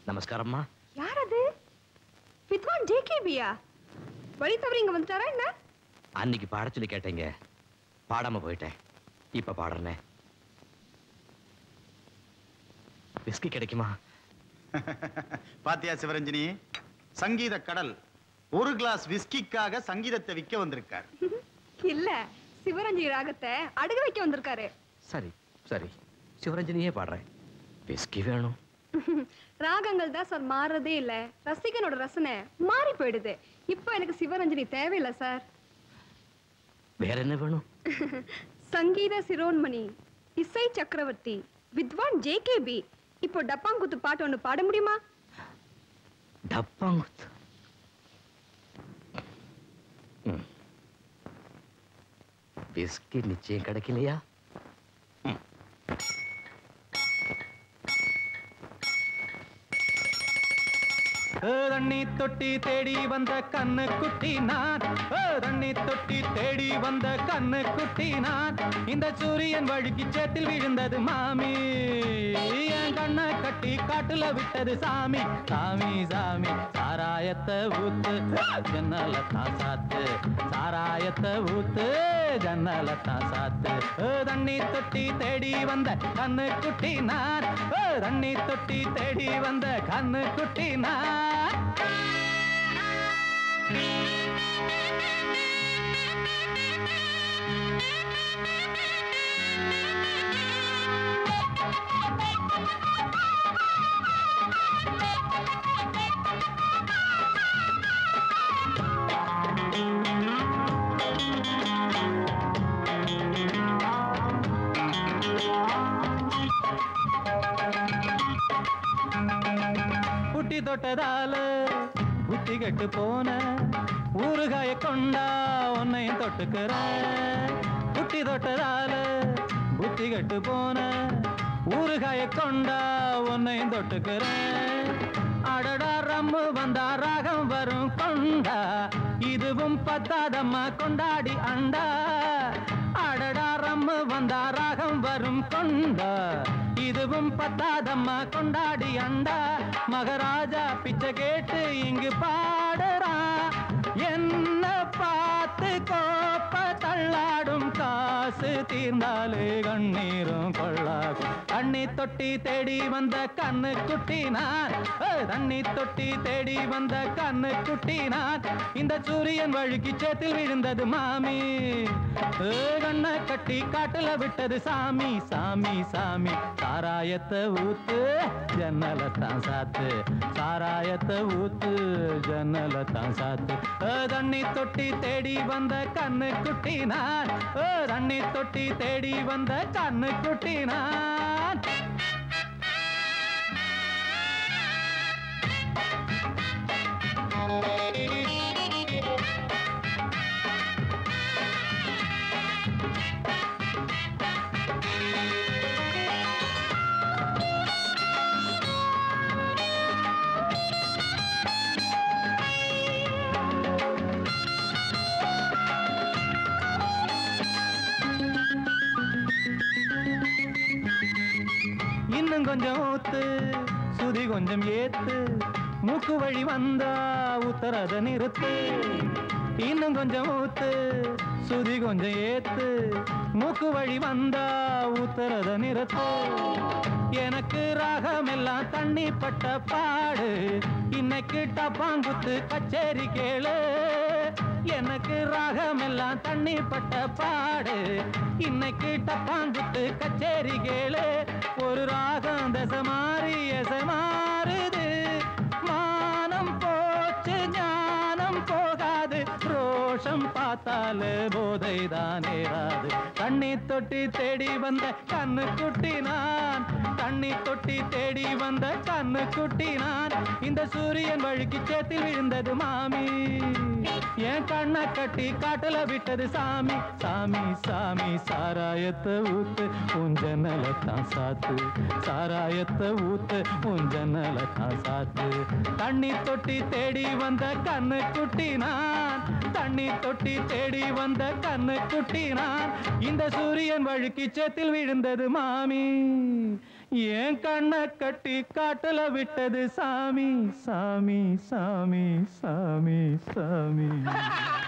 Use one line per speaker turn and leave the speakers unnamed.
நமஸ்காரம்மா
யார் அது வித்வான் ஜேகேபியா வழி தவறி இங்க வந்துட்டாரா என்ன
அன்னைக்கு பாட சொல்லி கேட்டீங்க பாடாம போயிட்டேன் இப்ப பாடுறேனே விஸ்கி கிடைக்குமா
பாத்தியா சிவரஞ்சனி சங்கீத கடல் ஒரு கிளாஸ் விஸ்கிக்காக சங்கீதத்தை விற்க வந்திருக்கார்
இல்ல சிவரஞ்சி ராகத்தை அடுக வைக்க வந்திருக்காரு
சரி சரி சிவரஞ்சனியே பாடுறேன் விஸ்கி வேணும்
ராகங்கள் தான் சார் மாறுறதே இல்ல ரசிகனோட ரசனை மாறி போயிடுது இப்போ எனக்கு சிவரஞ்சனி தேவையில்லை சார்
வேற என்ன வேணும்
சங்கீத சிரோன்மணி இசை சக்கரவர்த்தி வித்வான் ஜேகேபி இப்போ டப்பாங்குத்து பாட்டு ஒண்ணு பாட முடியுமா
டப்பாங்குத்து ம். விஸ்கி நிச்சயம் கிடைக்கலையா ம்.
ஏ, தண்ணி தொட்டி தேடி வந்த கண்ணு குட்டி நான் ஏ, தண்ணி தொட்டி தேடி வந்த கண்ணு குட்டி நான் இந்த சூரியன் வழுக்கி சேத்தில் விழுந்தது மாமி என் கண்ணை கட்டி காட்டுல விட்டது சாமி சாமி சாமி சாராயத்தை ஊத்து ஜன்னல தான் சாத்து சாராயத்தை ஊத்து ஜன்னல தான் சாத்து ஏ, தண்ணி தொட்டி தேடி வந்த கண்ணு குட்டி நான் ஏ, தண்ணி தொட்டி தேடி வந்த கண்ணு குட்டி நான் புட்டி தொட்டதால புத்தி கெட்டு போன ஊறுகாய கொண்டா உன்னையும் தொட்டுக்கிற புட்டி தொட்டதால புத்தி கெட்டு போன ஊறுகாய கொண்டா உன்னையும் தொட்டுக்கிற அடடா ரம்மு வந்தா ராகம் வரும் கொண்டா இதுவும் பத்தாதம்மா கொண்டாடி அண்டா அடடா ரம்மு வந்தா ராகம் வரும் கொண்டா இதுவும் பத்தாதம்மா கொண்டாடி அண்டா மகராஜா பிச்சை கேட்டு இங்கு பாடுறா என்ன பார்த்து கோப்ப தள்ளாடும் காசு தீர்ந்தாலே கண்ணீரும் கொள்ளாகும் தண்ணி தொட்டி தேடி வந்த கண்ணு குட்டி நான் ஏ, தண்ணி தொட்டி தேடி வந்த கண்ணு குட்டி நான் இந்த சூரியன் வழுக்கி சேத்தில் விழுந்தது மாமி ஏ, கண்ணை கட்டி காட்டுல விட்டது சாமி சாமி சாமி சாராயத்தை ஊத்து ஜன்னல தான் சாத்து சாராயத்தை ஊத்து ஜன்னல தான் சாத்து ஏ, தண்ணி தொட்டி தேடி வந்த கண்ணு குட்டி நான் ஏ, தண்ணி தொட்டி தேடி வந்த கண்ணு குட்டி நான் இன்னும் கொஞ்சம் ஊத்து சுதி கொஞ்சம் ஏத்து மூக்கு வழி வந்தா உத்தரத நிறுத்து இன்னும் கொஞ்சம் ஊத்து சுதி கொஞ்சம் ஏத்து மூக்கு வழி வந்தா உத்தரத நிறுத்து எனக்கு ராகம் எல்லாம் தண்ணி பட்ட பாடு இன்னைக்கு டப்பாங்குத்து கச்சேரி கேளு எனக்கு ராகம் எல்லாம் தண்ணி பட்ட பாடு இன்னைக்கு டப்பாங்குத்து கச்சேரி கேளு ஒரு ராகம் தசை மாறி எசை மாறுது மானம் போச்சு ஞானம் போகாது ரோஷம் பார்த்தாலே போதை தான் ஏறாது தண்ணி தொட்டி தேடி வந்த கண்ணு குட்டி நான் தண்ணி தொட்டி தேடி வந்த கண்ணு குட்டி நான் இந்த சூரியன் வழுக்கி சேத்தில் விழுந்தது மாமி என் கண்ணை கட்டி காட்டுல விட்டது சாமி சாமி சாமி சாராயத்தை ஊத்து உஞ்சனல தான் சாத்து சாராயத்தை ஊத்து உஞ்சனல தான் சாத்து தண்ணி தொட்டி தேடி வந்த கண்ணு குட்டி நான் தண்ணி தொட்டி தேடி வந்த கண்ணு குட்டி நான் இந்த சூரியன் வழுக்கி சேத்தில் விழுந்தது மாமி என் கண்ணை கட்டி காட்டுல விட்டது சாமி சாமி சாமி சாமி சாமி